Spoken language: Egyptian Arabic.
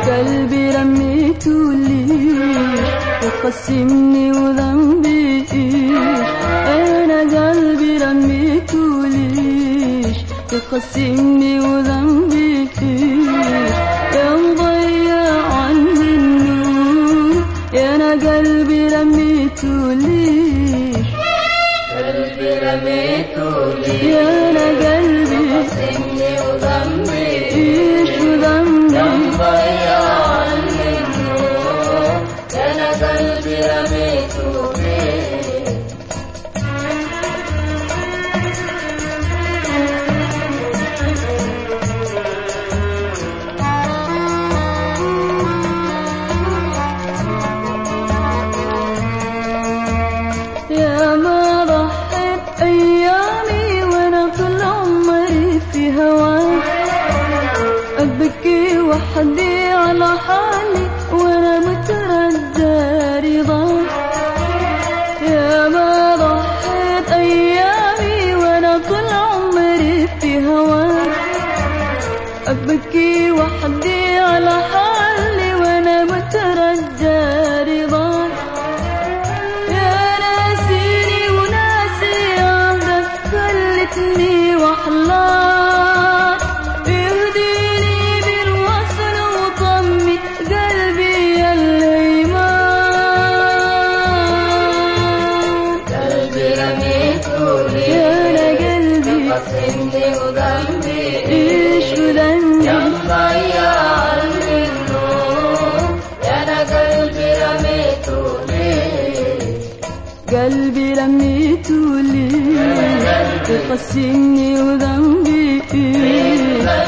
قلبي رميته ليش يقسمني وذنبي ايش انا قلبي رميته ليش يقسمني وذنبي ايش يا مضيع عني النور يا انا قلبي رميته ليش قلبي رميته لي يا انا قلبي سني وذنبي ايش وذنبي ضيع عني النور انا قلبي رميته ليه يا ما ضحيت أيامي وأنا طول عمري في هواك أبكي وحدي على حالي وأنا متردى رضاك يا ما ضحيت أيامي وأنا طول عمري في هواك أبكي وحدي على حالي وأنا مترجى رضاك يا ناسيني وناسي عمرك خلتني وحلاك يهديني بالوصل وطمي قلبي يا الهيمان قلبي رميته لي يا أنا قلبي سني وذنبي إيش وذنبي ضيع عني النور انا قلبي رميته ليه قلبي رميته لي يقسمني وذنبي إيه